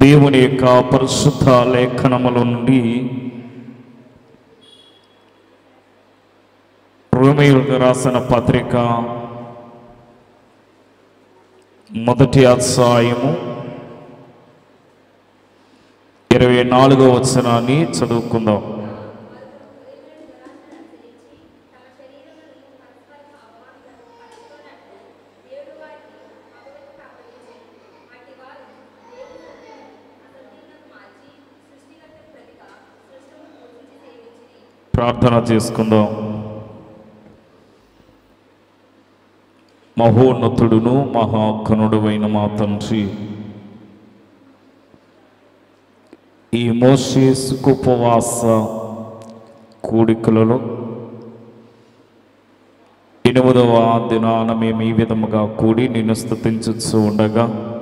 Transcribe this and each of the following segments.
దేవుని యొక్క పరిశుద్ధ లేఖనముల నుండి రోమియోలకు రాసిన పత్రిక మొదటి అధ్యాయము ఇరవై నాలుగో వచనాన్ని చదువుకుందాం ప్రార్థన చేసుకుందాం మహోన్నతుడును మహాకనుడువైన మా తండ్రి ఈ మోసే సుఖోపవాస కూడికలలో ఎనిమిదవ దినాన మేము ఈ విధముగా కూడి నిన్ను స్థుతించచ్చు ఉండగా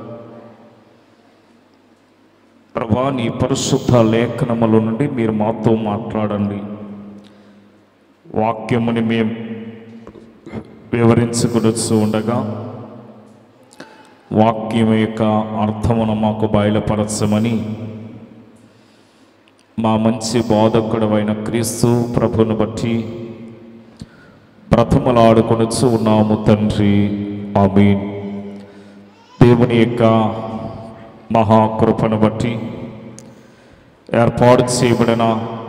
ప్రభా నీ పరిశుద్ధ లేఖనముల నుండి మీరు మాతో మాట్లాడండి వాక్యముని మేము వివరించుకొనొచ్చు ఉండగా వాక్యం యొక్క అర్థమును మాకు బయలుపరచమని మా మంచి బోధకుడు అయిన క్రీస్తు ప్రభుని బట్టి బ్రతములాడుకొనొచ్చు ఉన్నాము తండ్రి ఆమీన్ దేవుని యొక్క మహాకృపను బట్టి ఏర్పాటు చేయబడిన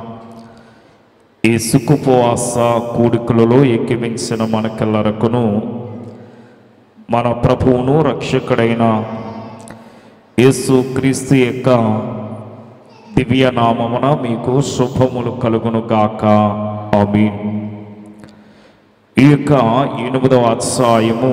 ఈ సుఖుపవాస కూడికలలో ఎక్కిమించిన మనకెల్లరకును మన ప్రభువును రక్షకుడైన యేసు క్రీస్తు యొక్క దివ్య నామమున మీకు శుభములు కలుగును గాక ఆమీన్ ఈ యొక్క ఎనిమిదవ అధ్యాయము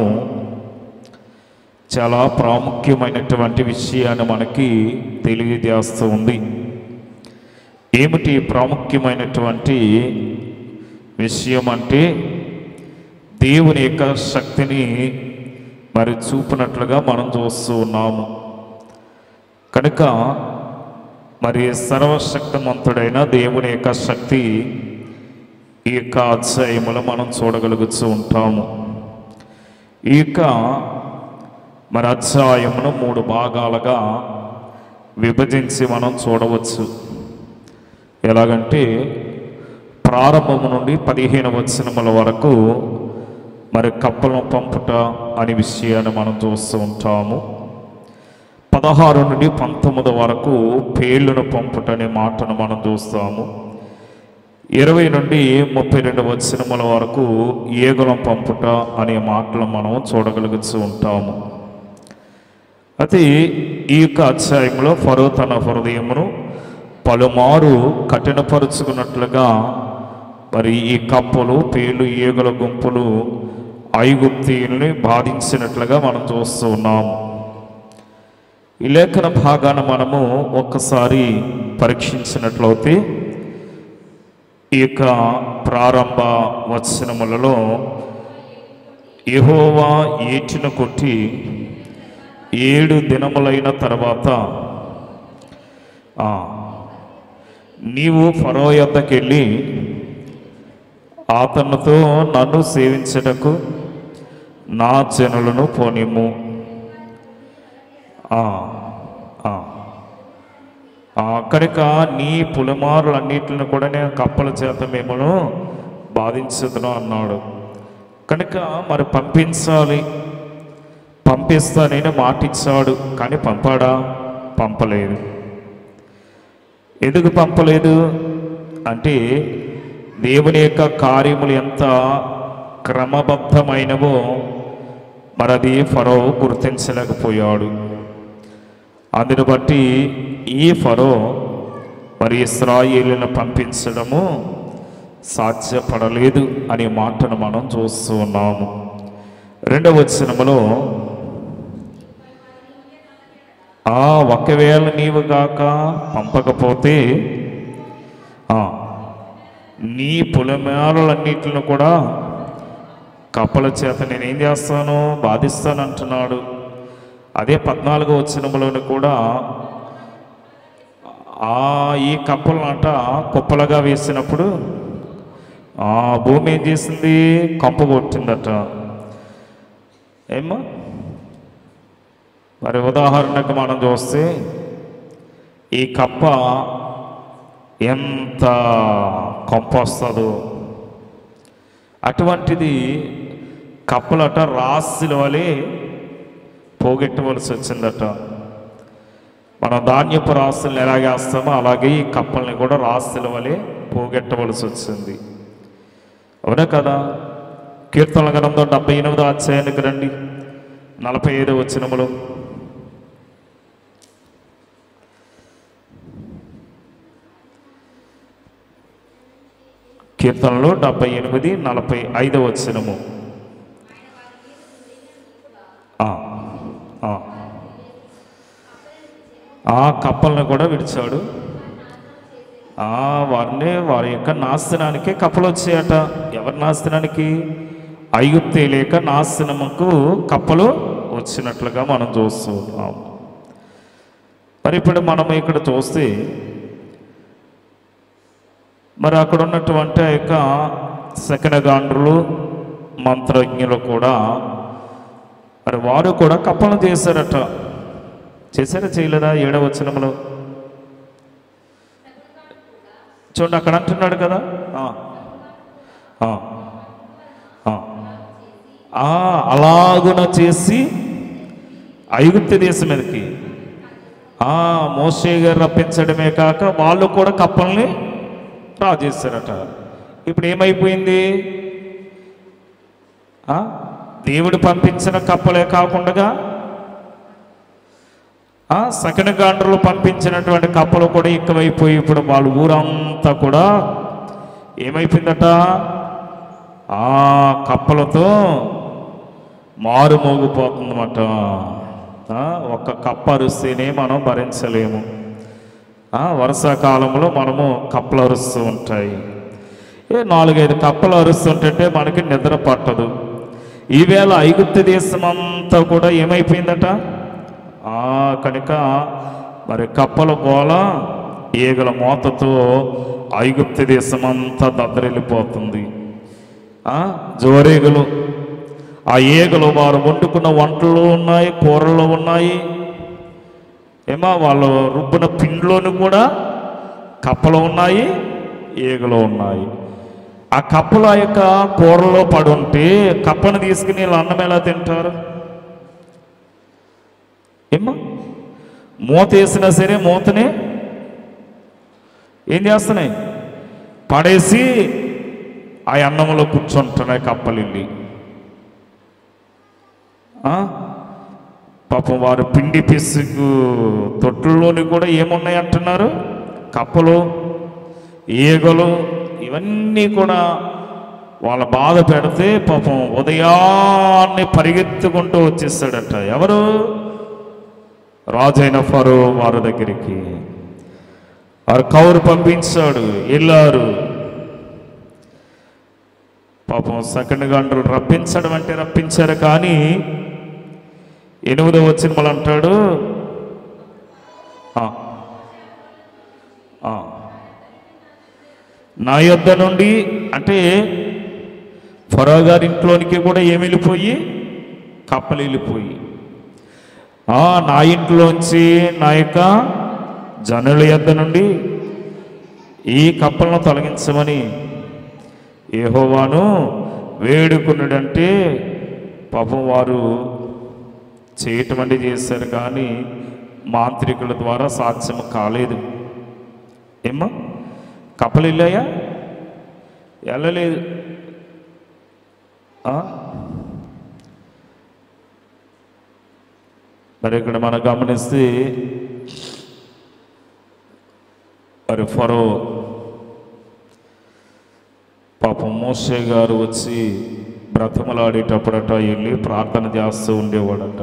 చాలా ప్రాముఖ్యమైనటువంటి విషయాన్ని మనకి తెలియజేస్తూ ఉంది ఏమిటి ప్రాముఖ్యమైనటువంటి విషయం అంటే దేవుని యొక్క శక్తిని మరి చూపినట్లుగా మనం చూస్తూ ఉన్నాము కనుక మరి సర్వశక్తిమంతుడైన దేవుని యొక్క శక్తి ఈ యొక్క అధ్యాయములో మనం చూడగలుగుతూ ఉంటాము ఈ యొక్క మరి అధ్యాయమును మూడు భాగాలుగా విభజించి మనం చూడవచ్చు ఎలాగంటే ప్రారంభము నుండి పదిహేను వచనముల వరకు మరి కప్పలను పంపుట అనే విషయాన్ని మనం చూస్తూ ఉంటాము పదహారు నుండి పంతొమ్మిది వరకు పేర్లను పంపుట అనే మాటను మనం చూస్తాము ఇరవై నుండి ముప్పై రెండు వచనముల వరకు ఏగులం పంపుట అనే మాటలు మనం చూడగలుగుతూ ఉంటాము అయితే ఈ యొక్క అధ్యాయంలో ఫరో తన హృదయమును పలుమారు కఠినపరుచుకున్నట్లుగా మరి ఈ కప్పలు పేలు ఈగల గుంపులు ఐగుప్తీయుల్ని బాధించినట్లుగా మనం చూస్తూ ఉన్నాము ఈ లేఖన భాగాన మనము ఒక్కసారి పరీక్షించినట్లయితే ఈ యొక్క ప్రారంభ వచనములలో యెహోవా ఏటిన కొట్టి ఏడు దినములైన తర్వాత ఆ, నీవు ఫరో యొద్దకెళ్ళి అతనితో నన్ను సేవించటకు నా జనులను పోనిమ్ము ఆ, ఆ. ఆ, కనుక నీ పులిమారులన్నిటిని కూడా నేను కప్పల చేత మిమ్మను బాధించదును అన్నాడు కనుక మరి పంపించాలి పంపిస్తానని మాటిచ్చాడు కానీ పంపాడా పంపలేదు ఎందుకు పంపలేదు అంటే దేవుని యొక్క కార్యములు ఎంత క్రమబద్ధమైనవో మరి అది ఫరో గుర్తించలేకపోయాడు అందును బట్టి ఈ ఫరో మరి ఇస్రాయేలును పంపించడము సాధ్యపడలేదు అనే మాటను మనం చూస్తూ ఉన్నాము రెండవ వచనములో ఆ ఒకవేళ నీవు గాక పంపకపోతే ఆ, నీ పులిమేరలన్నిటిని కూడా కప్పల చేత నేనేం చేస్తాను బాధిస్తానంటున్నాడు అదే పద్నాలుగో వచనములోని కూడా ఆ ఈ కప్పలనంట కుప్పలుగా వేసినప్పుడు ఆ భూమి ఏం చేసింది కంప కొట్టిందట ఏమ్మా మరి ఉదాహరణకు మనం చూస్తే ఈ కప్ప ఎంత కొంపొస్తుందో అటువంటిది కప్పలట రాశుల వలె పోగొట్టవలసి వచ్చిందట మనం ధాన్యపు రాసులను ఎలాగేస్తామో అలాగే ఈ కప్పల్ని కూడా రాసుల వలె పోగొట్టవలసి వచ్చింది అవునా కదా కీర్తనల గ్రంథం డెబ్బై ఎనిమిదో అధ్యాయానికి రండి నలభై ఐదు వచ్చినములు కీర్తనలు డెబ్బై ఎనిమిది నలభై ఐదో వచ్చినము ఆ, ఆ. ఆ కప్పలను కూడా విడిచాడు ఆ వారిని వారి యొక్క నాశనానికి కప్పలు వచ్చాయట ఎవరి నాశనానికి ఐగుప్తే లేక నాశనముకు కప్పలు వచ్చినట్లుగా మనం చూస్తూ ఉన్నాం మరి ఇప్పుడు మనం ఇక్కడ చూస్తే మరి అక్కడ ఉన్నటువంటి ఆ యొక్క శకనగాండ్రులు మంత్రజ్ఞులు కూడా మరి వారు కూడా కప్పలను చేశారట చేశారా చేయలేదా ఏడవ వచనంలో చూడండి అక్కడ అంటున్నాడు కదా ఆ. ఆ. ఆ. ఆ, అలాగున చేసి ఐగుప్తి దేశం మీదకి ఆ మోసే గారు రప్పించడమే కాక వాళ్ళు కూడా కప్పల్ని రాజేశారట ఇప్పుడు ఏమైపోయింది ఆ? దేవుడు పంపించిన కప్పలే కాకుండా ఆ సకిన గాండ్రులు పంపించినటువంటి కప్పలు కూడా ఎక్కువైపోయి ఇప్పుడు వాళ్ళ ఊరంతా కూడా ఏమైపోయిందట ఆ కప్పలతో మారు మోగిపోతుందన్నమాట ఆ, ఒక్క కప్ప అరుస్తేనే మనం భరించలేము ఆ, వర్షాకాలంలో మనము కప్పలు అరుస్తూ ఉంటాయి ఏ నాలుగైదు కప్పలు అరుస్తుంటే మనకి నిద్ర పట్టదు ఈవేళ ఐగుప్తు దేశం అంతా కూడా ఏమైపోయిందట ఆ కనుక మరి కప్పల గోల ఈగల మోతతో ఐగుప్తు దేశం అంతా దద్దరిల్లిపోతుంది ఆ, జోరేగలు ఆ ఈగలు వారు వండుకున్న వంటల్లో ఉన్నాయి కూరల్లో ఉన్నాయి ఏమా వాళ్ళు రుబ్బున పిండిలోను కూడా కప్పలు ఉన్నాయి ఈగలు ఉన్నాయి ఆ కప్పల యొక్క కూరలో పడి ఉంటే కప్పను తీసుకుని వీళ్ళు అన్నం ఎలా తింటారు ఏమ్మా మూత వేసినా సరే మూతనే ఏం చేస్తున్నాయి పడేసి ఆ అన్నంలో కూర్చుంటున్నాయి కప్పలిల్లి ఆ? పాపం వారు పిండి పిసుగు తొట్టుల్లోని కూడా ఏమున్నాయి అంటున్నారు కప్పలు ఈగలు ఇవన్నీ కూడా వాళ్ళ బాధ పెడితే పాపం ఉదయాన్నే పరిగెత్తుకుంటూ వచ్చేస్తాడట ఎవరు రాజైన ఫరో వారి దగ్గరికి వారు కౌరు పంపించాడు వెళ్ళారు పాపం సెకండ్ గంటలు రప్పించడం అంటే రప్పించారు కానీ ఎనిమిదో వచ్చిన మళ్ళీ అంటాడు "ఆ, ఆ, నా యొద్ద నుండి అంటే ఫరో గారి ఇంట్లోనికి కూడా ఏమి వెళ్ళిపోయి కప్పలు వెళ్ళిపోయి "ఆ, నా ఇంట్లోంచి నా యొక్క జనుల యొద్ద నుండి ఈ కప్పలను తొలగించమని ఏహోవాను వేడుకున్నాడంటే పాపం వారు చేయటం అంటే చేశారు కానీ మాంత్రికుల ద్వారా సాక్ష్యం కాలేదు ఏమ్మా కప్పలు వెళ్ళాయా వెళ్ళలేదు ఆ? మరి ఇక్కడ మనం గమనిస్తే మరి ఫరో పాపం మోసే గారు వచ్చి బ్రతమలాడేటప్పుడట వెళ్ళి ప్రార్థన చేస్తూ ఉండేవాడట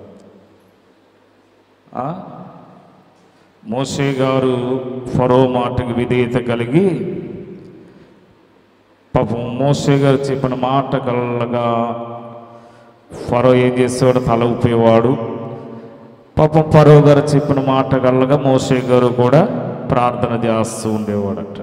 ఆ? మోసే గారు ఫరో మాటకి విధేయత కలిగి పాపం మోసే గారు చెప్పిన మాట కలగా ఫరో ఏం చేసేవాడు తల ఊపేవాడు పాపం ఫరో గారు చెప్పిన మాట కలగా మోసే గారు కూడా ప్రార్థన చేస్తూ ఉండేవాడట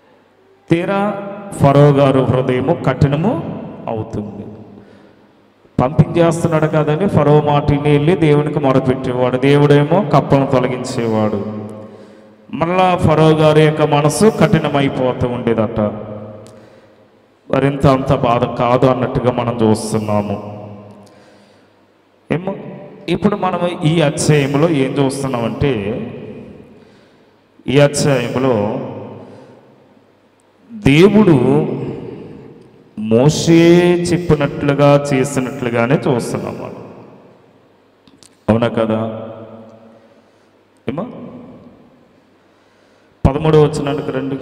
తీరా ఫరో గారు హృదయము కఠినము అవుతుంది పంపించేస్తున్నాడు కదని ఫరో మాటిని వెళ్ళి దేవునికి మొరపెట్టేవాడు దేవుడేమో కప్పలను తొలగించేవాడు మళ్ళా ఫరో గారి యొక్క మనసు కఠినమైపోతూ ఉండేదట మరింత అంత బాధ కాదు అన్నట్టుగా మనం చూస్తున్నాము ఏమో ఇప్పుడు మనం ఈ అధ్యాయంలో ఏం చూస్తున్నామంటే ఈ అధ్యాయంలో దేవుడు మోసే చెప్పినట్లుగా చేసినట్లుగానే చూస్తున్నాం మనం అవునా కదా ఏమో పదమూడు వచ్చినానికి రండి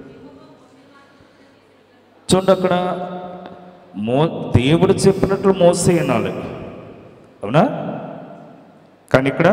చూడండి అక్కడ మో దేవుడు చెప్పినట్లు మోసే వినాలి అవునా కానీ ఇక్కడ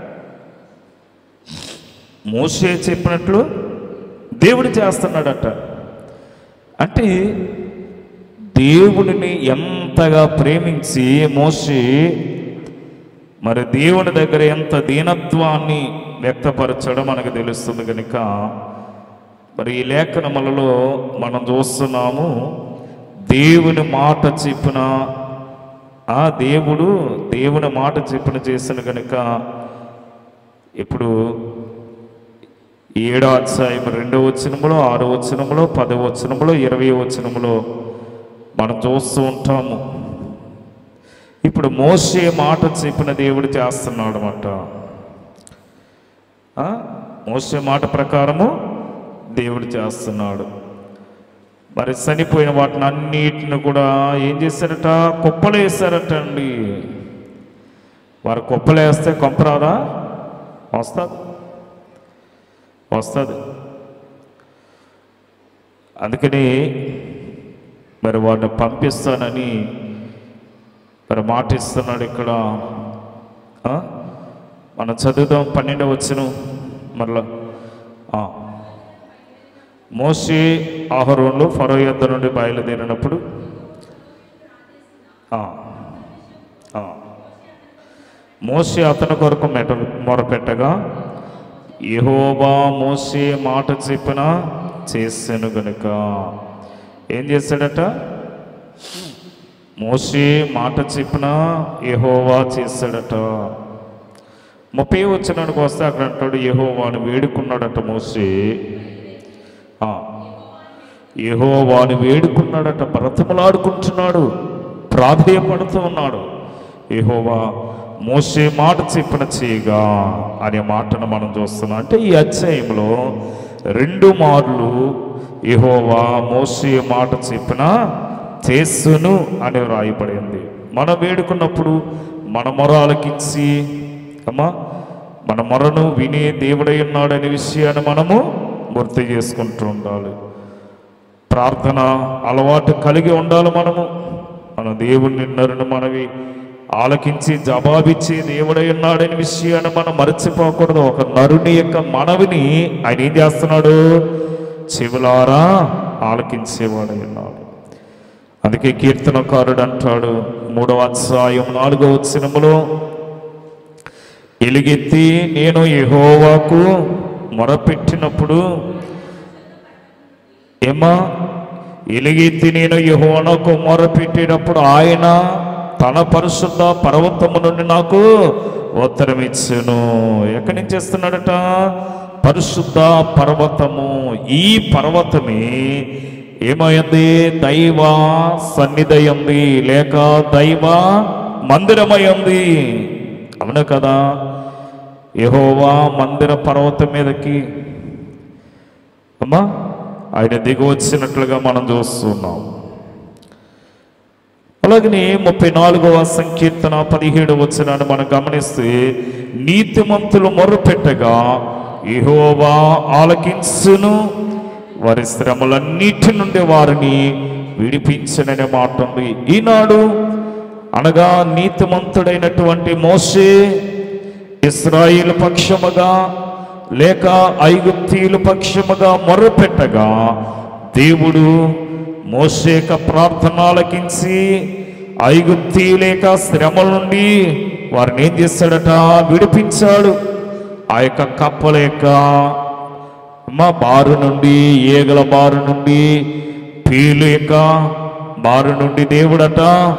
మోసే చెప్పినట్లు దేవుడు చేస్తున్నాడట అంటే దేవుడిని ఎంతగా ప్రేమించి మోసి మరి దేవుని దగ్గర ఎంత దీనత్వాన్ని వ్యక్తపరచడం మనకు తెలుస్తుంది కనుక మరి ఈ లేఖనములలో మనం చూస్తున్నాము దేవుని మాట చెప్పిన ఆ దేవుడు దేవుని మాట చెప్పిన చేసిన కనుక ఇప్పుడు ఏడో అధ్యాయం రెండో వచనములో ఆరో వచనములో పదో వచనములో ఇరవై వచనములో మనం చూస్తూ ఉంటాము ఇప్పుడు మోసే మాట చెప్పిన దేవుడు చేస్తున్నాడు అన్నమాట ఆ? మోసే మాట ప్రకారము దేవుడు చేస్తున్నాడు మరి చనిపోయిన వాటిని అన్నిటిని కూడా ఏం చేశారట కుప్పలు వేశారట అండి వారు కుప్పలు వేస్తే కొంపరాదా వస్తుంది వస్తుంది అందుకని మరి వాడిని పంపిస్తానని మరి మాట ఇస్తున్నాడు ఇక్కడ ఆ? మనం చదువుదాం పన్నెండవ వచ్చిన మరలా ఆ. మోసే ఆహారంలో ఫరో యొద్ద నుండి బయలుదేరినప్పుడు ఆ. ఆ. మోసే అతని కొరకు మెట మొరపెట్టగా యెహోవా మోసే మాట చెప్పిన చేసాను గనుక ఏం చేశాడట మోసే మాట చెప్పిన యెహోవా చేశాడట ముప్పై వచ్చినానికి వస్తే అక్కడ అంటాడు యెహోవాను వేడుకున్నాడట మోసే ఆ, యెహోవాను వేడుకున్నాడట బ్రతములాడుకుంటున్నాడు ప్రాధేయపడుతూ ఉన్నాడు యెహోవా మోసే మాట చెప్పిన చేయగా అనే మాటను మనం చూస్తున్నాం అంటే ఈ అధ్యాయంలో రెండు మార్లు యెహోవా మోసే మాట చెప్పిన చేసును అని వ్రాయబడింది మనం వేడుకున్నప్పుడు మన మొర ఆలకించి అమ్మా మన మొరను వినే దేవుడై ఉన్నాడనే విషయాన్ని మనము గుర్తు చేసుకుంటూ ఉండాలి ప్రార్థన అలవాటు కలిగి ఉండాలి మనము మన దేవుణ్ణి నరుని మనవి ఆలకించి జవాబిచ్చి దేవుడై ఉన్నాడనే విషయాన్ని మనం మర్చిపోకూడదు ఒక నరుని యొక్క మనవిని ఆయన ఏం చేస్తున్నాడు చెవులారా ఆలకించేవాడై ఉన్నాడు అందుకే కీర్తనకారుడు అంటాడు మూడవ అధ్యాయం నాలుగవ వచనములో ఎలుగెత్తి నేను యెహోవాకు మొరపెట్టినప్పుడు ఏమా ఎలుగెత్తి నేను యెహోవాకు మొరపెట్టినప్పుడు ఆయన తన పరిశుద్ధ పర్వతము నుండి నాకు ఉత్తరం ఇచ్చును ఎక్కడి నుంచి ఇస్తున్నాడట పరిశుద్ధ పర్వతము ఈ పర్వతమే ఏమైంది దైవ సన్నిధి లేక దైవ మందిరమై ఉంది అవును కదా యెహోవా మందిర పర్వతం మీదకి అమ్మా ఆయన దిగి వచ్చినట్లుగా మనం చూస్తున్నాం అలాగనే ముప్పై నాలుగవ సంకీర్తన పదిహేడు వచ్చినాన్ని మనం గమనిస్తే నీతిమంతులు మొర్రపెట్టగా యెహోవా ఆలకించును వారి శ్రమలన్నిటి నుండి వారిని విడిపించననే మాట ఉంది ఈనాడు అనగా నీతిమంతుడైనటువంటి మోషే ఇస్రాయిల్ పక్షముగా లేక ఐగుప్తీయుల పక్షముగా మొర్రపెట్టగా దేవుడు మోసేక ప్రార్థన ఆలకించి ఐగుప్తీయుల యొక్క శ్రమల నుండి వారిని ఏం చేశాడట విడిపించాడు ఆ యొక్క కప్పల యొక్క మా బారు నుండి ఏగల బారు నుండి పీలు యొక్క బారు నుండి దేవుడట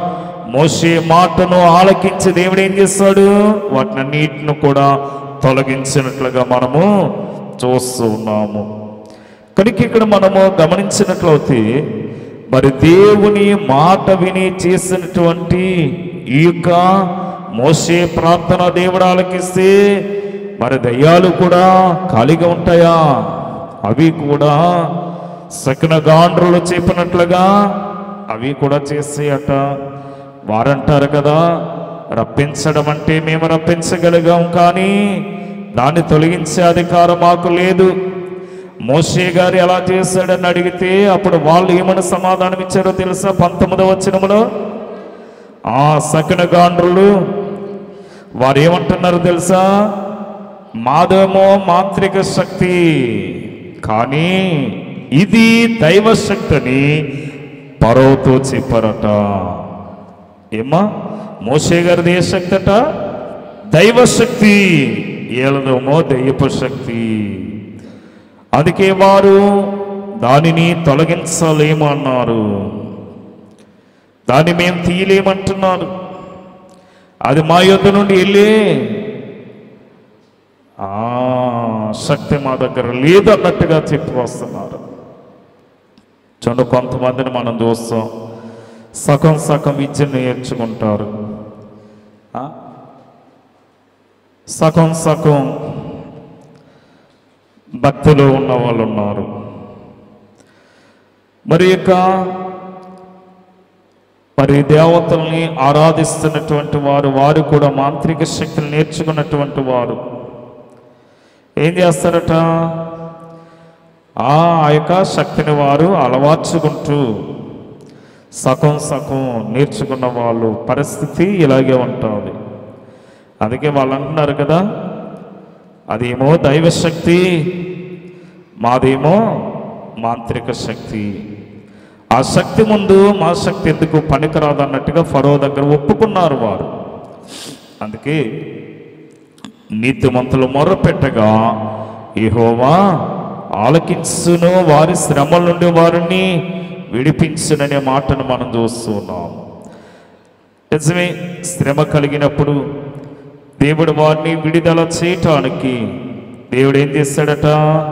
మోసే మాటను ఆలకించి దేవుడు ఏం చేస్తాడు వాటినన్నిటిని కూడా తొలగించినట్లుగా మనము చూస్తూ ఉన్నాము కనుక ఇక్కడ మనము గమనించినట్లయితే మరి దేవుని మాట విని చేసినటువంటి ఈ యొక్క మోసే ప్రార్థన దేవుడు ఆలకిస్తే మరి దయ్యాలు కూడా ఖాళీగా ఉంటాయా అవి కూడా సకిన గాండ్రులు చెప్పినట్లుగా అవి కూడా చేసేయట వారంటారు కదా రప్పించడం అంటే మేము రప్పించగలిగాం కానీ దాన్ని తొలగించే అధికారం మాకు లేదు మోషే గారు ఎలా చేశాడని అడిగితే అప్పుడు వాళ్ళు ఏమని సమాధానం ఇచ్చారో తెలుసా పంతొమ్మిదవ వచనములో ఆ సకిన గాండ్రులు వారు ఏమంటున్నారు తెలుసా మాదేమో మాంత్రిక శక్తి కానీ ఇది దైవ శక్తిని పరోతో చెప్పారట ఏమా మోసే గారిది ఏ శక్తి అట దైవశక్తి ఏలదేమో దయ్యపు శక్తి అందుకే వారు దానిని తొలగించలేము అన్నారు దాన్ని మేము తీయలేమంటున్నారు అది మా యొద్ద నుండి వెళ్ళి ఆ శక్తి మా దగ్గర లేదు అన్నట్టుగా చెప్పి వస్తున్నారు చూడండి కొంతమందిని మనం చూస్తాం సగం సగం విద్యను నేర్చుకుంటారు ఆ? సగం సగం భక్తిలో ఉన్న వాళ్ళు ఉన్నారు మరి యొక్క మరి దేవతల్ని ఆరాధిస్తున్నటువంటి వారు వారు కూడా మాంత్రిక శక్తులు నేర్చుకున్నటువంటి వారు ఏం చేస్తారట ఆ యొక్క శక్తిని వారు అలవార్చుకుంటూ సగం సగం నేర్చుకున్న వాళ్ళు పరిస్థితి ఇలాగే ఉంటుంది అందుకే వాళ్ళు అంటున్నారు కదా అదేమో దైవశక్తి మాదేమో మాంత్రిక శక్తి ఆ శక్తి ముందు మా శక్తి ఎందుకు పనికిరాదు అన్నట్టుగా ఫరో దగ్గర ఒప్పుకున్నారు వారు అందుకే నీతిమంతులు మొర్రపెట్టగా యెహోవా ఆలకించును వారి శ్రమల నుండి వారిని విడిపించుననే మాటను మనం చూస్తున్నాం నిజమే శ్రమ కలిగినప్పుడు దేవుడు వారిని విడుదల చేయటానికి దేవుడు ఏం చేస్తాడట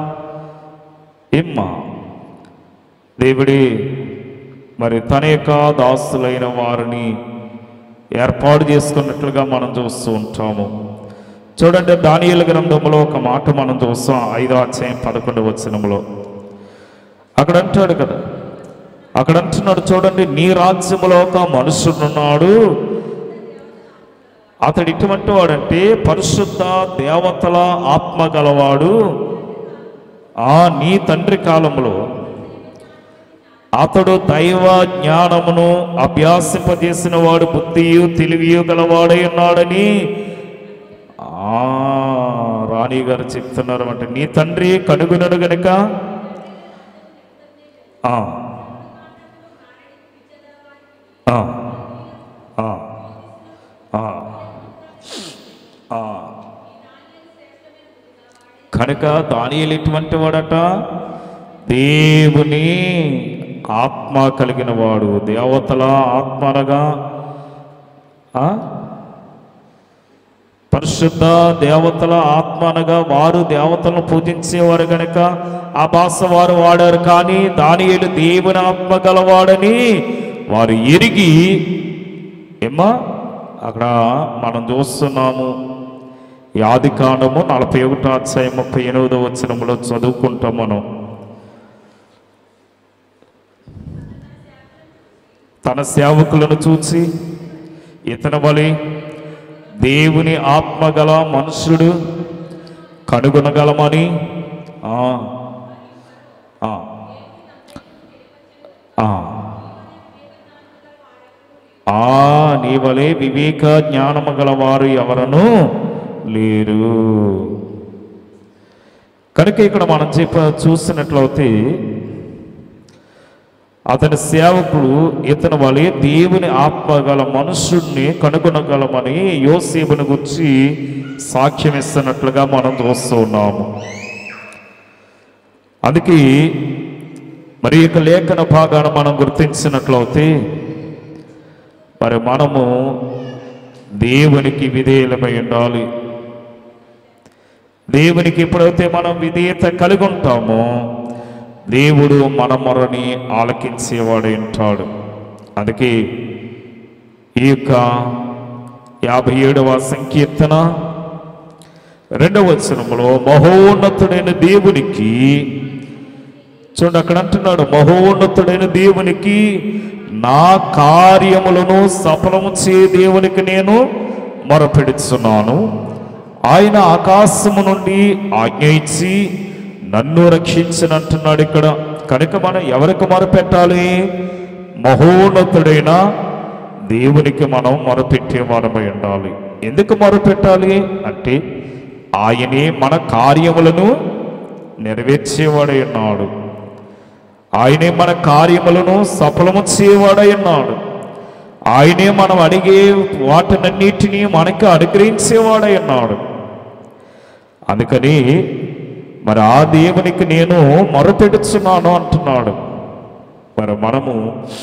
ఇమ్మ దేవుడి మరి తన యొక్క దాసులైన వారిని ఏర్పాటు చేసుకున్నట్లుగా మనం చూస్తూ ఉంటాము చూడండి దానియల గ్రంథంలో ఒక మాట మనం చూస్తాం ఐదో అధ్యాయం పదకొండు వచనంలో అక్కడ అంటాడు కదా అక్కడ అంటున్నాడు చూడండి నీ రాజ్యములో ఒక మనుషుడున్నాడు అతడు ఇటువంటి వాడంటే పరిశుద్ధ దేవతల ఆత్మ గలవాడు ఆ నీ తండ్రి కాలంలో అతడు దైవ జ్ఞానమును అభ్యాసింపజేసిన వాడు బుద్ధియు తెలివియు గలవాడై ఉన్నాడని ఆ రాణి గారు చెప్తున్నారు అంటే నీ తండ్రి కనుగొనడు గనుక ఆ, ఆ, ఆ, ఆ, ఆ. కనుక దానియేలు ఎటువంటి వాడట దేవుని ఆత్మ కలిగిన వాడు దేవతల ఆత్మ అనగా ఆ? పరిశుద్ధ దేవతల ఆత్మ అనగా వారు దేవతలను పూజించేవారు గనక ఆ భాష వారు వాడారు కానీ దానియేలు దేవుని ఆత్మ గలవాడని వారు ఎరిగి ఏమ్మా అక్కడ మనం చూస్తున్నాము ఈ ఆది కాండము నలభై ఒకటో అధ్యాయం ముప్పై ఎనిమిదో వచనంలో చదువుకుంటాం మనం తన సేవకులను చూసి ఇతని వలె దేవుని ఆత్మ గల మనుషుడు కనుగొనగలమని ఆ, ఆ, ఆ. ఆ నీ వలె వివేక జ్ఞానము గలవారు ఎవరను లేరు కనుక ఇక్కడ మనం చెప్ప చూసినట్లయితే అతని సేవకుడు ఇతని వలె దేవుని ఆత్మ గల మనుషుణ్ణి కనుగొనగలమని యోసేపుని గురించి సాక్ష్యం ఇస్తున్నట్లుగా మనం చూస్తూ ఉన్నాము అందుకే మరి యొక్క లేఖన భాగాన్ని మనం గుర్తించినట్లయితే మరి మనము దేవునికి విధేయులమై ఉండాలి దేవునికి ఎప్పుడైతే మనం విధేయత కలిగి ఉంటామో దేవుడు మన మొరని ఆలకించేవాడు ఉంటాడు అందుకే ఈ యొక్క యాభై ఏడవ సంకీర్తన రెండవ వచనంలో మహోన్నతుడైన దేవునికి చూడండి అక్కడ అంటున్నాడు మహోన్నతుడైన దేవునికి నా కార్యములను సఫలము చే దేవునికి నేను మొరపెడుచున్నాను ఆయన ఆకాశము నుండి ఆజ్ఞ ఇచ్చి నన్ను రక్షించనంటున్నాడు ఇక్కడ కనుక మనం ఎవరికి మొరపెట్టాలి మహోన్నతుడైన దేవునికి మనం మొరపెట్టే వారమై ఉండాలి ఎందుకు మొరపెట్టాలి అంటే ఆయనే మన కార్యములను నెరవేర్చేవాడై ఉన్నాడు ఆయనే మన కార్యములను సఫలము చేయవాడై ఉన్నాడు ఆయనే మనం అడిగే వాటినన్నిటినీ మనకి అనుగ్రహించేవాడై ఉన్నాడు అందుకని మరి ఆ దేవునికి నేను మొరపెడుచున్నాను అంటున్నాడు మరి మనము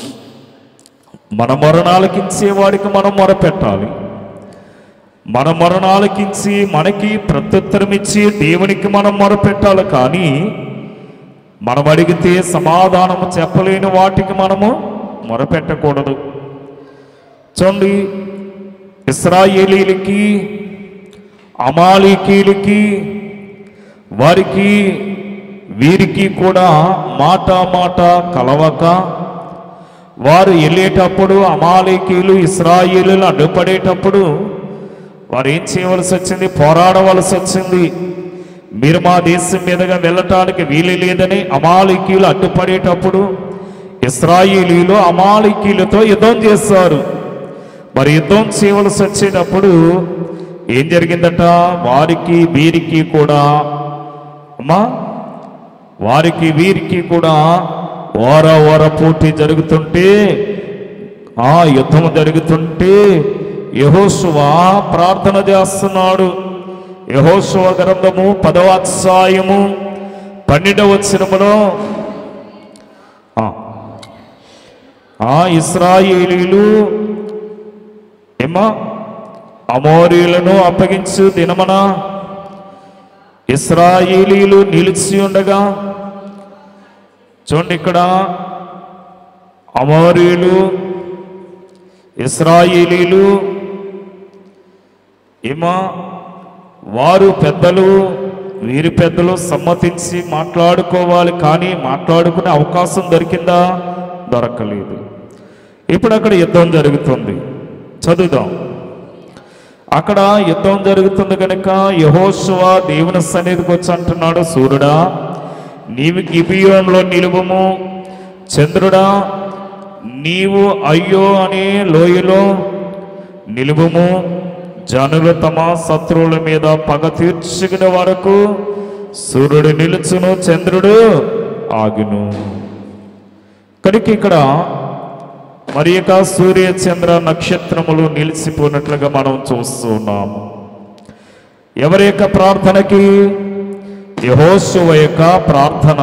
మన మరణాలకించేవాడికి మనం మొరపెట్టాలి మన మరణాలకించి మనకి ప్రత్యుత్తరం ఇచ్చి దేవునికి మనం మొరపెట్టాలి కానీ మనం అడిగితే సమాధానము చెప్పలేని వాటికి మనము మొరపెట్టకూడదు చూడండి ఇస్రాయేలీలకి అమాలీకీలకి వారికి వీరికి కూడా మాట మాట కలవక వారు వెళ్ళేటప్పుడు అమాలీకీలు ఇస్రాయేలీలు అడ్డుపడేటప్పుడు వారు ఏం చేయవలసి వచ్చింది పోరాడవలసి వచ్చింది మీరు మా దేశం మీదుగా వెళ్ళటానికి వీలు లేదని అమాలికీలు అడ్డుపడేటప్పుడు ఇస్రాయేలీలు అమాలికీలతో యుద్ధం చేస్తారు మరి యుద్ధం చేయవలసి వచ్చేటప్పుడు ఏం జరిగిందట వారికి వీరికి కూడా అమ్మా వారికి వీరికి కూడా ఓర ఓర పోటీ జరుగుతుంటే ఆ యుద్ధం జరుగుతుంటే యహోశువా ప్రార్థన చేస్తున్నాడు యహోశువ గ్రంథము పదవ అధ్యాయము పన్నెండవ వచనములో ఆ, ఆ ఇస్రాయేలీలు ఏమా అమోరీలను అప్పగించు దినమన ఇస్రాయేలీలు నిలిచి ఉండగా చూడండి ఇక్కడ అమోరీలు ఇస్రాయేలీలు ఏమా వారు పెద్దలు వీరి పెద్దలు సమ్మతించి మాట్లాడుకోవాలి కానీ మాట్లాడుకునే అవకాశం దొరికిందా దొరకలేదు ఇప్పుడు అక్కడ యుద్ధం జరుగుతుంది చదువుదాం అక్కడ యుద్ధం జరుగుతుంది కనుక యహోశువ దేవుని సన్నిధికి వచ్చి అంటున్నాడు సూర్యుడా నీవు గిబియోన్లో నిలువము చంద్రుడా నీవు అయ్యో అనే లోయలో నిలువము జనులు తమ శత్రువుల మీద పగ తీర్చుకున్న వరకు సూర్యుడు నిలుచును చంద్రుడు ఆగును కనుక ఇక్కడ మరి యొక్క సూర్య చంద్ర నక్షత్రములు నిలిచిపోయినట్లుగా మనం చూస్తూ ఉన్నాము ఎవరి యొక్క ప్రార్థనకి యహోశువ యొక్క ప్రార్థన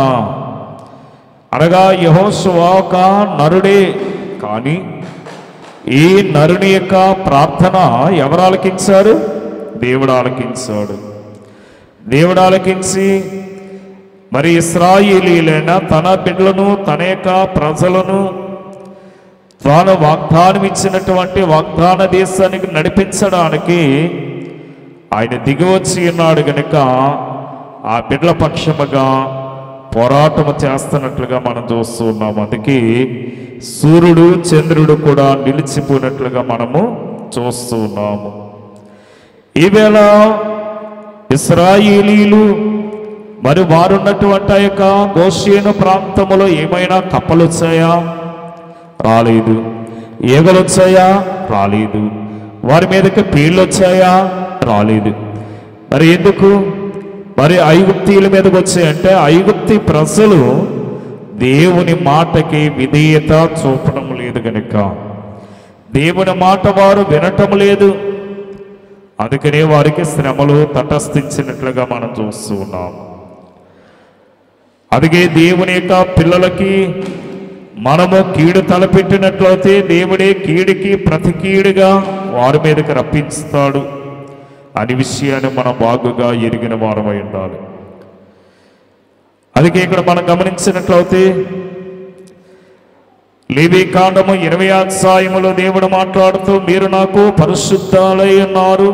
అనగా యహోశువ ఒక నరుడే కానీ ఈ నరుని యొక్క ప్రార్థన ఎవరు ఆలకించారు దేవుడు ఆలకించాడు దేవుడు ఆలకించి మరి ఇస్రాయేలీలైన తన బిడ్డలను తన యొక్క ప్రజలను తాను వాగ్దానం ఇచ్చినటువంటి వాగ్దాన దేశానికి నడిపించడానికి ఆయన దిగివచ్చి ఉన్నాడు గనుక ఆ బిడ్డల పక్షముగా పోరాటము చేస్తున్నట్లుగా మనం చూస్తూ ఉన్నాం అందుకే సూర్యుడు చంద్రుడు కూడా నిలిచిపోయినట్లుగా మనము చూస్తూ ఉన్నాము ఈవేళ ఇస్రాయేలీలు మరి వారున్నటువంటి ఆ యొక్క గోషేను ప్రాంతములో ఏమైనా కప్పలు వచ్చాయా రాలేదు ఈగలు వచ్చాయా రాలేదు వారి మీదకి పీళ్ళు వచ్చాయా రాలేదు మరి ఎందుకు మరి ఐగుప్తీల మీదకి వచ్చాయంటే ఐగుప్తి ప్రజలు దేవుని మాటకి విధేయత చూపడం లేదు గనుక దేవుని మాట వారు వినటం లేదు అందుకనే వారికి శ్రమలు తటస్థించినట్లుగా మనం చూస్తూ ఉన్నాం అందుకే దేవుని యొక్క పిల్లలకి మనము కీడు తలపెట్టినట్లయితే దేవుడే కీడికి ప్రతి కీడుగా వారి మీదకి రప్పిస్తాడు అనే విషయాన్ని మనం బాగుగా ఎరిగిన వారమై ఉండాలి అందుకే ఇక్కడ మనం గమనించినట్లయితే లేవి కాండము ఇరవై అధ్యాయములో దేవుడు మాట్లాడుతూ మీరు నాకు పరిశుద్ధాలై ఉన్నారు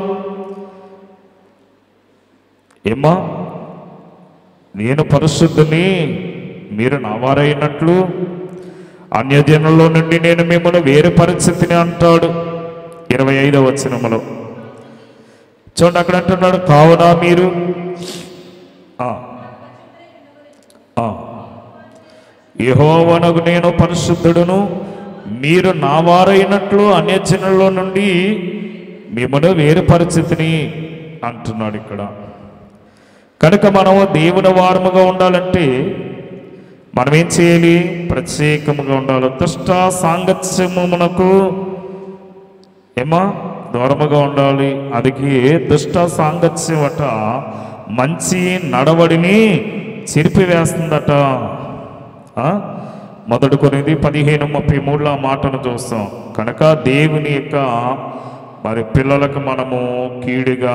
ఏమ్మా నేను పరిశుద్ధుని మీరు నా వారైనట్లు అన్యజనుల్లో నుండి నేను మిమ్మల్ని వేరే పరిస్థితిని అంటాడు ఇరవై ఐదవ వచనములో చూడండి అక్కడ అంటున్నాడు కావున మీరు ఆ, ఆ, యెహోవానగు నేను పరిశుద్ధుడును మీరు నా వారైనట్లు అన్యజనుల్లో నుండి మిమ్మల్ని వేరు పరిస్థితిని అంటున్నాడు ఇక్కడ కనుక మనము దేవుని వారముగా ఉండాలంటే మనం ఏం చేయాలి ప్రత్యేకముగా ఉండాలి దుష్ట సాంగత్యమునకు ఏమా దూరముగా ఉండాలి అదికి దుష్ట సాంగత్యం అట మంచి నడవడిని చెరిపివేస్తుందట ఆ? మొదటి కొనిది పదిహేను ముప్పై మూడులో ఆ మాటను చూస్తాం కనుక దేవుని యొక్క మరి పిల్లలకు మనము కీడుగా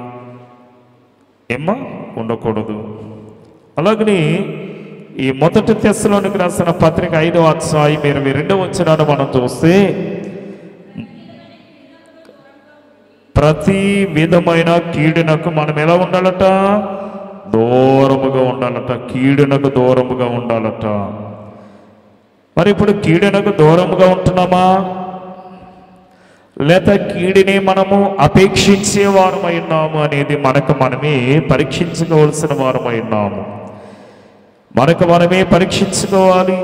ఏమ్మా ఉండకూడదు అలాగని ఈ మొదటి తెస్సులోనికి రాసిన పత్రిక ఐదో అధ్యాయం ఇరవై రెండో వచ్చినాను మనం చూస్తే ప్రతి విధమైన కీడునకు మనం ఎలా ఉండాలట దూరముగా ఉండాలట కీడునకు దూరముగా ఉండాలట మరి ఇప్పుడు కీడునకు దూరముగా ఉంటున్నామా లేక కీడిని మనము అపేక్షించే వారమై ఉన్నాము అనేది మనకు మనమే పరీక్షించుకోవాల్సిన వారమై ఉన్నాము మనకు మనమే పరీక్షించుకోవాలి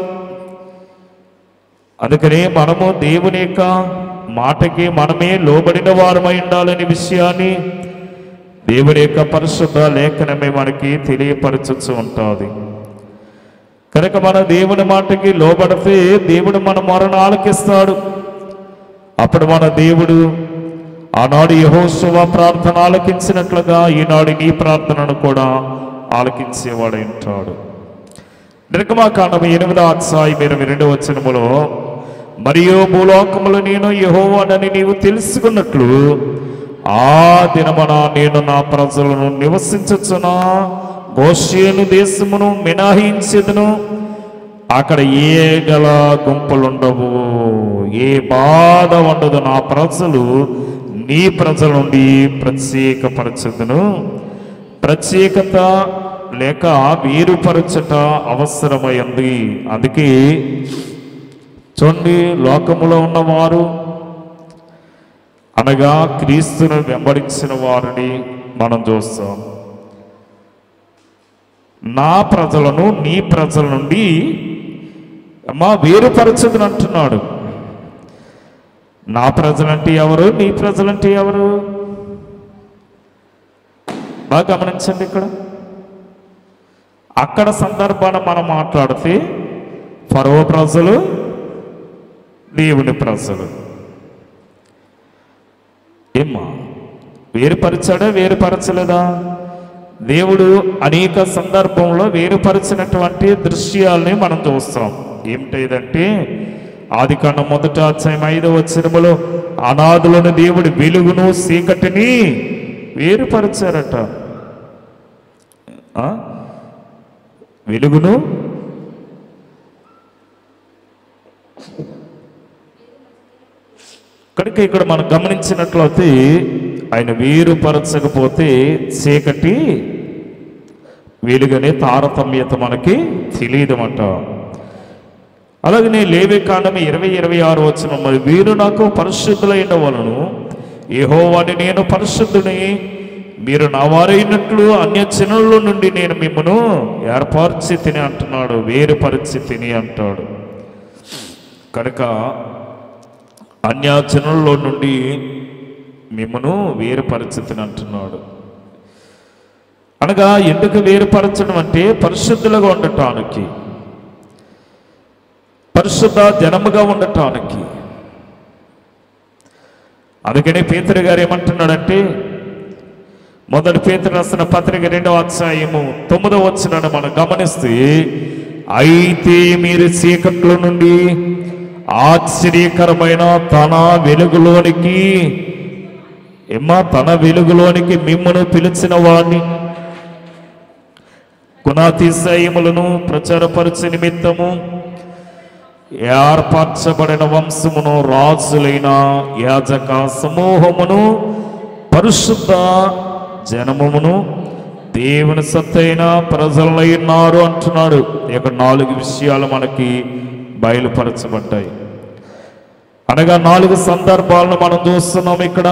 అందుకనే మనము దేవుని యొక్క మాటకి మనమే లోబడిన వారమై ఉండాలనే విషయాన్ని దేవుని యొక్క పరిశుద్ధ లేఖనమే మనకి తెలియపరచచ్చు ఉంటుంది కనుక మన దేవుని మాటకి లోబడితే దేవుడు మన మొరను ఆలకిస్తాడు అప్పుడు మన దేవుడు ఆనాడు యహోశవ ప్రార్థన ఆలకించినట్లుగా ఈనాడు నీ ప్రార్థనను కూడా ఆలకించేవాడై ఉంటాడు నిర్గమాకాండం ఎనిమిదో అధ్యాయం ఇరవై రెండు వచనములో మరియు భూలోకములు నేను యహోవానని నీవు తెలుసుకున్నట్లు ఆ దినమున నేను నా ప్రజలను నివసించుచున్న గోషేను దేశమును మినహాయించెదను అక్కడ ఏ గల గుంపులుండవు ఏ బాధ ఉండదు నా ప్రజలు నీ ప్రజల నుండి ప్రత్యేకపరచదును ప్రత్యేకత లేక వేరుపరచట అవసరమైంది అందుకే చూడండి లోకములో ఉన్నవారు అనగా క్రీస్తును వెంబడించిన వారిని మనం చూస్తాం నా ప్రజలను నీ ప్రజల నుండి అమ్మా వేరుపరచదని అంటున్నాడు నా ప్రజలంటే ఎవరు నీ ప్రజలంటే ఎవరు బాగా గమనించండి ఇక్కడ అక్కడ సందర్భాన మనం మాట్లాడితే ఫరో ప్రజలు దేవుని ప్రజలు ఏమ్మా వేరుపరిచాడా వేరుపరచలేదా దేవుడు అనేక సందర్భంలో వేరుపరిచినటువంటి దృశ్యాల్ని మనం చూస్తాం ఏమిటంటే ఆది కాండం మొదట అధ్యాయం ఐదవ వచనములో అనాథులను దేవుడు వెలుగును చీకటిని వేరుపరిచారట ఆ? వెలుగును కనుక ఇక్కడ మనం గమనించినట్లయితే ఆయన వేరుపరచకపోతే చీకటి వెలుగనే తారతమ్యత మనకి తెలియదన్నమాట అలాగనే లేవే కాండం ఇరవై ఇరవై ఆరు వచ్చిన మరి వీరు నాకు పరిశుద్ధులైన వలను యెహోవాని నేను పరిశుద్ధుని మీరు నా వారైనట్లు అన్య జనుల నుండి నేను మిమ్మను ఏర్పరిచి తిని అంటున్నాడు వేరుపరిచి తిని అంటాడు కనుక అన్యాచనుల్లో నుండి మిమ్మను వేరుపరచుతుని అంటున్నాడు అనగా ఎందుకు వేరుపరచడం అంటే పరిశుద్ధులుగా ఉండటానికి పరిశుద్ధ జనముగా ఉండటానికి అందుకని పేతురు గారు ఏమంటున్నాడంటే మొదటి పేతురు రాసిన పత్రిక రెండవ అధ్యాయము తొమ్మిదవ వచ్చినాడు మనం గమనిస్తే అయితే మీరు చీకట్లో నుండి ఆశ్చర్యకరమైన తన వెలుగులోనికి ఏమ్మా తన వెలుగులోనికి మిమ్మను పిలిచిన వాణ్ణి గుణాతిశయములను ప్రచారపరచు నిమిత్తము ఏర్పరచబడిన వంశమును రాజులైన యాజక సమూహమును పరిశుద్ధ జనమును దేవుని సత్తైన ప్రజలై ఉన్నారు అంటున్నాడు ఇక నాలుగు విషయాలు మనకి బయలుపరచబడ్డాయి అనగా నాలుగు సందర్భాలను మనం చూస్తున్నాం ఇక్కడ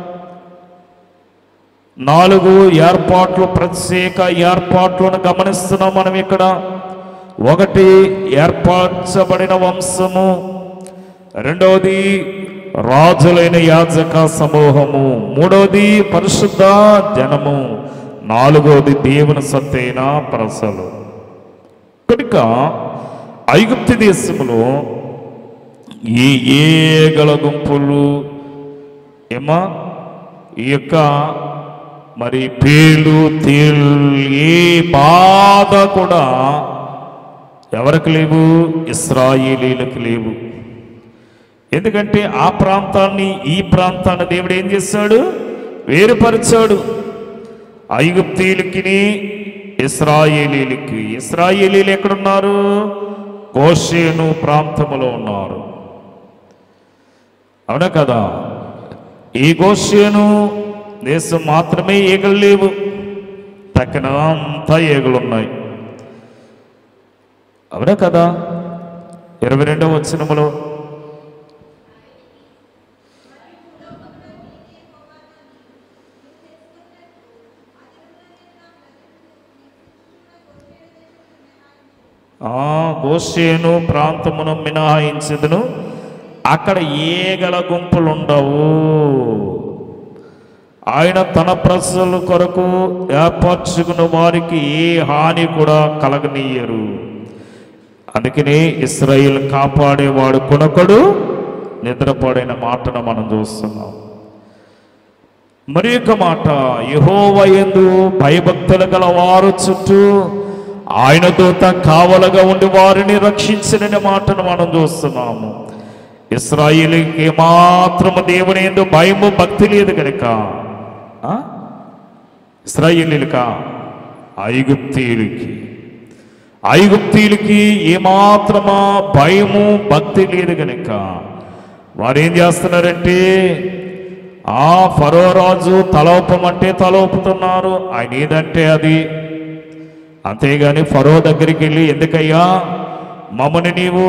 నాలుగు ఏర్పాట్లు ప్రత్యేక ఏర్పాట్లను గమనిస్తున్నాం మనం ఇక్కడ ఒకటి ఏర్పరచబడిన వంశము రెండవది రాజులైన యాజక సమూహము మూడవది పరిశుద్ధ జనము నాలుగవది దేవుని సత్తైన ప్రజలు కనుక ఐగుప్తి దేశములో ఈ ఏగల గుంపులు ఏమా ఈ యొక్క మరి పేలు తేలు ఏ బాధ కూడా ఎవరికి లేవు ఇస్రాయేలీలకు లేవు ఎందుకంటే ఆ ప్రాంతాన్ని ఈ ప్రాంతాన్ని దేవుడు ఏం చేశాడు వేరుపరిచాడు ఐగుప్తీలకి ఇస్రాయేలీలకి ఇస్రాయేలీలు ఎక్కడున్నారు గోషేను ప్రాంతములో ఉన్నారు అవునా కదా ఈ గోషేను దేశం మాత్రమే ఈగలు లేవు తక్కిన అంతా ఈగలు ఉన్నాయి అవునా కదా ఇరవై రెండవ వచ్చినములో ఆ గోషేను ప్రాంతమును మినహాయించదును అక్కడ ఏగల గుంపులు ఉండవు ఆయన తన ప్రజల కొరకు ఏర్పరచుకున్న వారికి ఏ హాని కూడా కలగనీయరు అందుకనే ఇస్రాయిల్ కాపాడేవాడు కొనకడు నిద్రపడిన మాటను మనం చూస్తున్నాం మరి యొక్క మాట యహోవయందు భయభక్తులు గల వారు చుట్టూ ఆయన దూత కావలగా ఉండి వారిని రక్షించిన మాటను మనం చూస్తున్నాము ఇస్రాయిలీకి మాత్రము దేవుని ఎందు భయము భక్తి లేదు కనుక ఆ? ఇస్రాయిలీలకా ఐగుప్తీయులకి ఐగుప్తీయులకి ఏమాత్రమా భయము భక్తి లేదు కనుక వారు ఏం చేస్తున్నారంటే ఆ ఫరో రాజు తలవపమంటే తలవపుతున్నారు ఆయన ఏదంటే అది అంతేగాని ఫరో దగ్గరికి వెళ్ళి ఎందుకయ్యా మమ్మని నీవు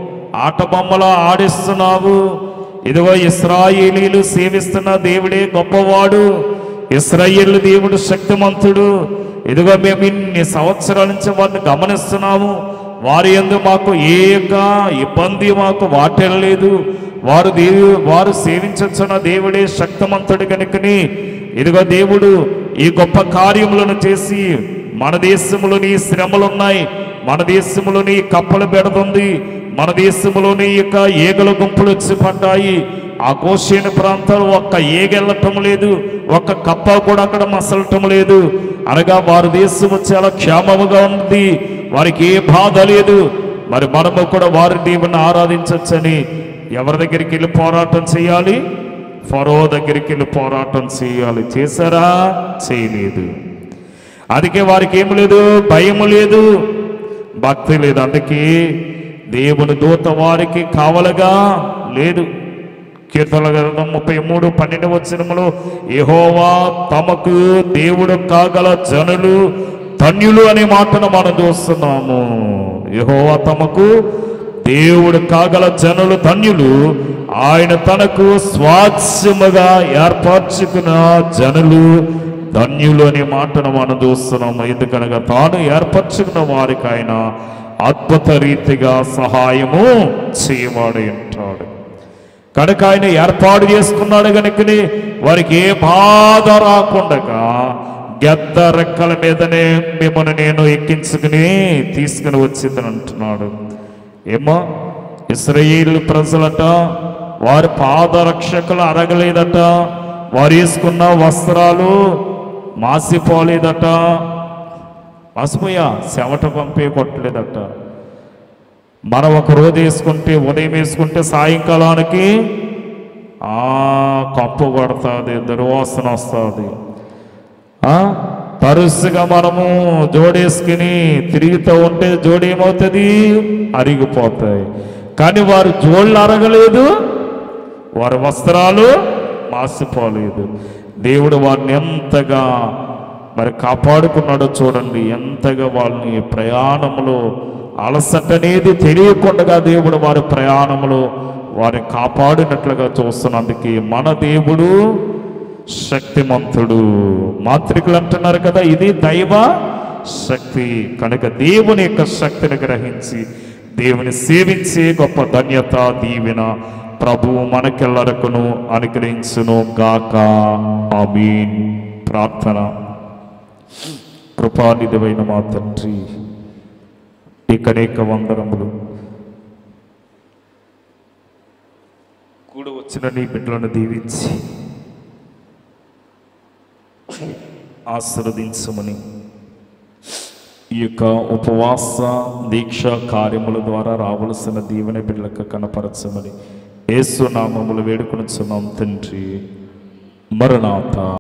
ఆట బొమ్మలా ఆడిస్తున్నావు ఇదిగో ఇస్రాయేలీలు సేవిస్తున్న దేవుడే గొప్పవాడు ఇస్రాయేల్ దేవుడు శక్తిమంతుడు ఇదిగో మేము ఇన్ని సంవత్సరాల నుంచి వారిని గమనిస్తున్నాము వారి యందు మాకు ఏ యొక్క ఇబ్బంది మాకు వాటెళ్ళలేదు వారు దేవు వారు సేవించున్న దేవుడే శక్తిమంతుడు కనుకని ఇదిగో దేవుడు ఈ గొప్ప కార్యములను చేసి మన దేశంలోని శ్రమలున్నాయి మన దేశంలోని కప్పలు పెడుతుంది మన దేశంలోని ఈ యొక్క ఏగల గుంపులు వచ్చి పడ్డాయి ఆ గోషేని ప్రాంతాలు ఒక్క ఏగెళ్ళటం లేదు ఒక్క కప్ప కూడా అక్కడ మసలటం లేదు అనగా వారి దేశము చాలా క్షేమముగా ఉంది వారికి ఏ బాధ లేదు మరి మనము కూడా వారి దేవుని ఆరాధించవచ్చని ఎవరి దగ్గరికి వెళ్ళి పోరాటం చేయాలి ఫరో దగ్గరికి వెళ్ళి పోరాటం చేయాలి చేశారా చేయలేదు అందుకే వారికి ఏం లేదు భయం లేదు భక్తి లేదు అందుకే దేవుని దూత వారికి కావలగా లేదు కీర్తన గ్రంథం ముప్పై మూడు పన్నెండు వచ్చినములో యెహోవా తమకు దేవుడు కాగల జనులు ధన్యులు అనే మాటను మనం చూస్తున్నాము యెహోవా తమకు దేవుడు కాగల జనులు ధన్యులు ఆయన తనకు స్వాస్యముగా ఏర్పరచుకున్న జనులు ధన్యులు అనే మాటను మనం చూస్తున్నాము ఎందుకనగా తాను ఏర్పరచుకున్న వారికి ఆయన అద్భుత రీతిగా సహాయము చేయవాడు ఉంటాడు కనుక ఆయన ఏర్పాటు చేసుకున్నాడు కనుకని వారికి ఏ బాధ రాకుండగా గద్ద రెక్కల మీదనే మిమ్మల్ని నేను ఎక్కించుకుని తీసుకుని వచ్చిందని అంటున్నాడు ఏమో ఇస్రాయేల్ ప్రజలట వారి పాదరక్షకులు అరగలేదట వారు వేసుకున్న వస్త్రాలు మాసిపోలేదట మాసిపోయా చెమట పంపే కొట్టలేదట మనం ఒక రోజు వేసుకుంటే ఉదయం వేసుకుంటే సాయంకాలానికి ఆ కప్పు కొడుతుంది దుర్వాసన వస్తుంది తరుసుగా మనము జోడేసుకుని తిరుగుతూ ఉంటే జోడి ఏమవుతుంది అరిగిపోతాయి కానీ వారు జోళ్ళు అరగలేదు వారి వస్త్రాలు మాసిపోలేదు దేవుడు వారిని ఎంతగా మరి కాపాడుకున్నాడో చూడండి ఎంతగా వాళ్ళని ప్రయాణంలో అలసట అనేది తెలియకుండా దేవుడు వారి ప్రయాణంలో వారిని కాపాడినట్లుగా చూస్తున్నందుకు మన దేవుడు శక్తిమంతుడు మాంత్రికులు అంటున్నారు కదా ఇది దైవ శక్తి కనుక దేవుని యొక్క శక్తిని గ్రహించి దేవుని సేవించే గొప్ప ధన్యత దీవెన ప్రభువు మనకెల్లరకును అనుగ్రహించును గాక ఆమీన్ ప్రార్థన కృపానిధివైన మా తండ్రి ఇకనేక వందనములు కూడి వచ్చిన నీ బిడ్డలను దీవించి ఆశీర్వదించమని ఈ యొక్క ఉపవాస దీక్ష కార్యముల ద్వారా రావలసిన దీవెన బిడ్డలకు కనపరచమని యేసు నామములు వేడుకొనుచున్నాం తండ్రి మరణాత